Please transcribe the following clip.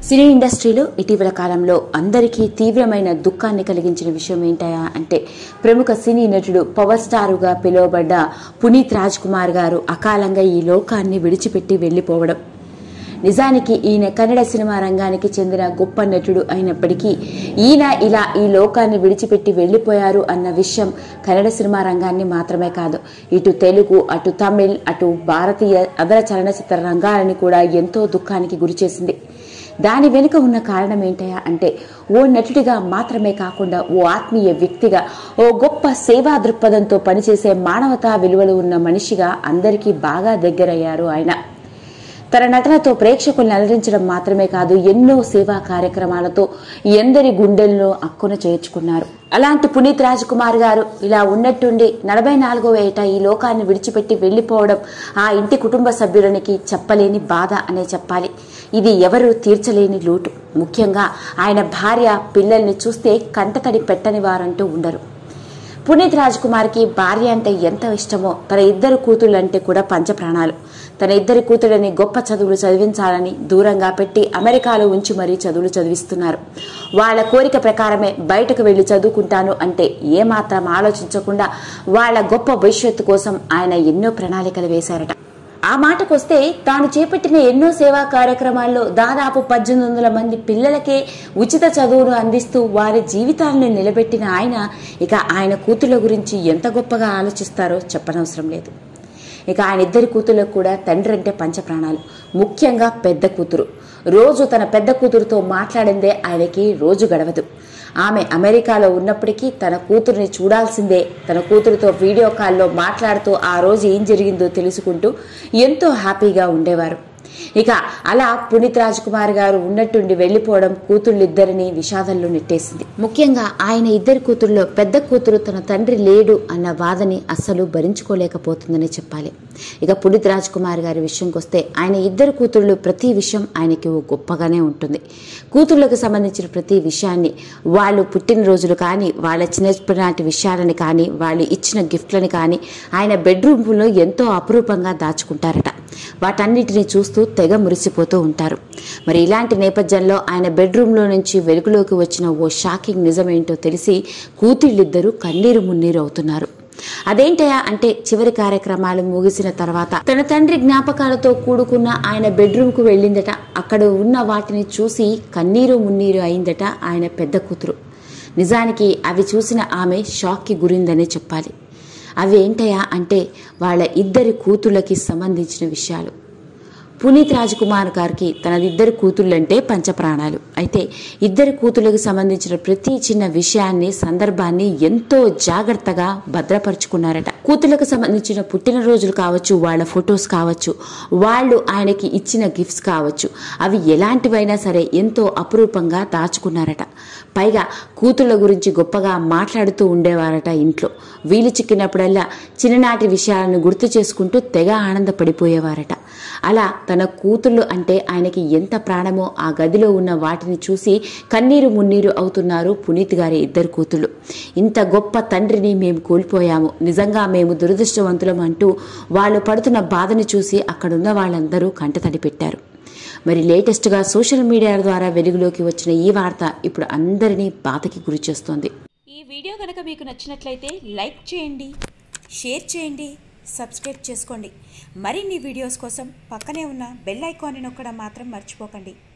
సినీ ఇండస్ట్రీలో ఇటీవల కాలంలో అందరికీ తీవ్రమైన దుఃఖాన్ని కలిగించిన విషయం ఏంటయా అంటే ప్రముఖ సినీ నటుడు పవర్ స్టారుగా పిలువబడ్డ పునీత్ రాజ్ కుమార్ గారు అకాలంగా ఈ లోకాన్ని విడిచిపెట్టి వెళ్లిపోవడం నిజానికి ఈయన కన్నడ సినిమా రంగానికి చెందిన గొప్ప నటుడు అయినప్పటికీ ఈయన ఇలా ఈ లోకాన్ని విడిచిపెట్టి వెళ్లిపోయారు అన్న విషయం కన్నడ సినిమా రంగాన్ని మాత్రమే కాదు ఇటు తెలుగు అటు తమిళ్ అటు భారతీయ అదర చలనచిత్ర రంగాలని కూడా ఎంతో దుఃఖానికి గురిచేసింది దాని వెనుక ఉన్న కారణం ఏంటయా అంటే ఓ నటుడిగా మాత్రమే కాకుండా ఓ ఆత్మీయ వ్యక్తిగా ఓ గొప్ప సేవా దృక్పథంతో పనిచేసే మానవతా విలువలు ఉన్న మనిషిగా అందరికీ బాగా దగ్గరయ్యారు ఆయన తన నటనతో ప్రేక్షకుల్ని అలరించడం మాత్రమే కాదు ఎన్నో సేవా కార్యక్రమాలతో ఎందరి గుండెల్లో అక్కున చేర్చుకున్నారు అలాంటి పునీత్ రాజ్ కుమార్ గారు ఇలా ఉన్నట్టుండి నలభై నాలుగో ఏట ఈ లోకాన్ని విడిచిపెట్టి వెళ్లిపోవడం ఆ ఇంటి కుటుంబ సభ్యులనికి చెప్పలేని బాధ అనే చెప్పాలి ఇది ఎవరు తీర్చలేని లోటు ముఖ్యంగా ఆయన భార్య పిల్లల్ని చూస్తే కంటతడి పెట్టని వారంటూ ఉండరు పునీత్ రాజ్ కుమార్కి భార్య అంటే ఎంత ఇష్టమో తన ఇద్దరు కూతుళ్ళంటే కూడా పంచప్రాణాలు తన ఇద్దరి కూతుళ్ళని గొప్ప చదువులు చదివించాలని దూరంగా పెట్టి అమెరికాలో ఉంచి మరీ చదువులు చదివిస్తున్నారు వాళ్ళ కోరిక ప్రకారమే బయటకు వెళ్లి చదువుకుంటాను అంటే ఏమాత్రం ఆలోచించకుండా వాళ్ళ గొప్ప భవిష్యత్తు కోసం ఆయన ఎన్నో ప్రణాళికలు వేశారట ఆ మాటకొస్తే తాను చేపట్టిన ఎన్నో సేవా కార్యక్రమాల్లో దాదాపు పద్దెనిమిది వందల మంది పిల్లలకే ఉచిత చదువును అందిస్తూ వారి జీవితాలను నిలబెట్టిన ఆయన ఇక ఆయన కూతుళ్ళ గురించి ఎంత గొప్పగా ఆలోచిస్తారో చెప్పనవసరం లేదు ఇక ఆయన ఇద్దరి కూతుళ్ళకు కూడా తండ్రి అంటే పంచప్రాణాలు ముఖ్యంగా పెద్ద కూతురు రోజు తన పెద్ద కూతురుతో మాట్లాడిందే ఆయనకి రోజు గడవదు ఆమె అమెరికాలో ఉన్నప్పటికీ తన కూతురుని చూడాల్సిందే తన కూతురుతో వీడియో కాల్లో మాట్లాడుతూ ఆ రోజు ఏం జరిగిందో తెలుసుకుంటూ ఎంతో హ్యాపీగా ఉండేవారు ఇక అలా పునీత్ రాజ్ కుమార్ గారు ఉన్నట్టుండి వెళ్లిపోవడం కూతుళ్ళిద్దరిని విషాదంలో నెట్టేసింది ముఖ్యంగా ఆయన ఇద్దరి కూతురులో పెద్ద కూతురు తన తండ్రి లేడు అన్న బాధని అస్సలు భరించుకోలేకపోతుందని చెప్పాలి ఇక పునీత్ రాజ్ కుమార్ గారి విషయంకి వస్తే ఆయన ఇద్దరు కూతుళ్ళు ప్రతి విషయం ఆయనకి ఓ గొప్పగానే ఉంటుంది కూతుళ్ళకు సంబంధించిన ప్రతి విషయాన్ని వాళ్ళు పుట్టినరోజులు కానీ వాళ్ళ చిన్ననాటి విషయాలని కానీ వాళ్ళు ఇచ్చిన గిఫ్ట్లని కానీ ఆయన బెడ్రూమ్లో ఎంతో అపురూపంగా దాచుకుంటారట వాటన్నిటిని చూస్తూ తెగ మురిసిపోతూ ఉంటారు మరి ఇలాంటి నేపథ్యంలో ఆయన బెడ్రూమ్లో నుంచి వెలుగులోకి వచ్చిన ఓ షాకింగ్ నిజమేంటో తెలిసి కూతుళ్ళిద్దరూ కన్నీరు మున్నీరు అవుతున్నారు అదేంటయా అంటే చివరి కార్యక్రమాలు ముగిసిన తర్వాత తన తండ్రి జ్ఞాపకాలతో కూడుకున్న ఆయన బెడ్రూమ్ కు వెళ్ళిందట అక్కడ ఉన్న వాటిని చూసి కన్నీరు మున్నీరు అయిందట ఆయన పెద్ద కూతురు నిజానికి అవి చూసిన ఆమె షాక్కి గురిందనే చెప్పాలి అవి ఏంటయా అంటే వాళ్ళ ఇద్దరి కూతుళ్ళకి సంబంధించిన విషయాలు పునీత్ రాజ్కుమార్ గారికి తనదిద్దరు కూతుళ్ళంటే పంచప్రాణాలు అయితే ఇద్దరు కూతుళ్ళకి సంబంధించిన ప్రతి చిన్న విషయాన్ని సందర్భాన్ని ఎంతో జాగ్రత్తగా భద్రపరుచుకున్నారట కూతుళ్ళకు సంబంధించిన పుట్టినరోజులు కావచ్చు వాళ్ళ ఫొటోస్ కావచ్చు వాళ్ళు ఆయనకి ఇచ్చిన గిఫ్ట్స్ కావచ్చు అవి ఎలాంటివైనా సరే ఎంతో అపురూపంగా దాచుకున్నారట పైగా కూతుళ్ళ గురించి గొప్పగా మాట్లాడుతూ ఉండేవారట ఇంట్లో వీలు చిక్కినప్పుడల్లా చిన్ననాటి విషయాలను గుర్తు చేసుకుంటూ తెగ ఆనందపడిపోయేవారట అలా తన కూతుళ్ళు అంటే ఆయనకి ఎంత ప్రాణమో ఆ గదిలో ఉన్న వాటిని చూసి కన్నీరు మున్నీరు అవుతున్నారు పునీత్ గారి ఇద్దరు కూతుళ్ళు ఇంత గొప్ప తండ్రిని మేము కోల్పోయాము నిజంగా మేము దురదృష్టవంతులం అంటూ వాళ్ళు పడుతున్న బాధను చూసి అక్కడున్న వాళ్ళందరూ కంటతడి పెట్టారు మరి లేటెస్ట్గా సోషల్ మీడియా ద్వారా వెలుగులోకి వచ్చిన ఈ వార్త ఇప్పుడు అందరినీ బాధకి గురి చేస్తోంది ఈ వీడియో కనుక మీకు నచ్చినట్లయితే లైక్ చేయండి షేర్ చేయండి సబ్స్క్రైబ్ చేసుకోండి మరిన్ని వీడియోస్ కోసం పక్కనే ఉన్న బెల్ ఐకాన్ని నొక్కడం మాత్రం మర్చిపోకండి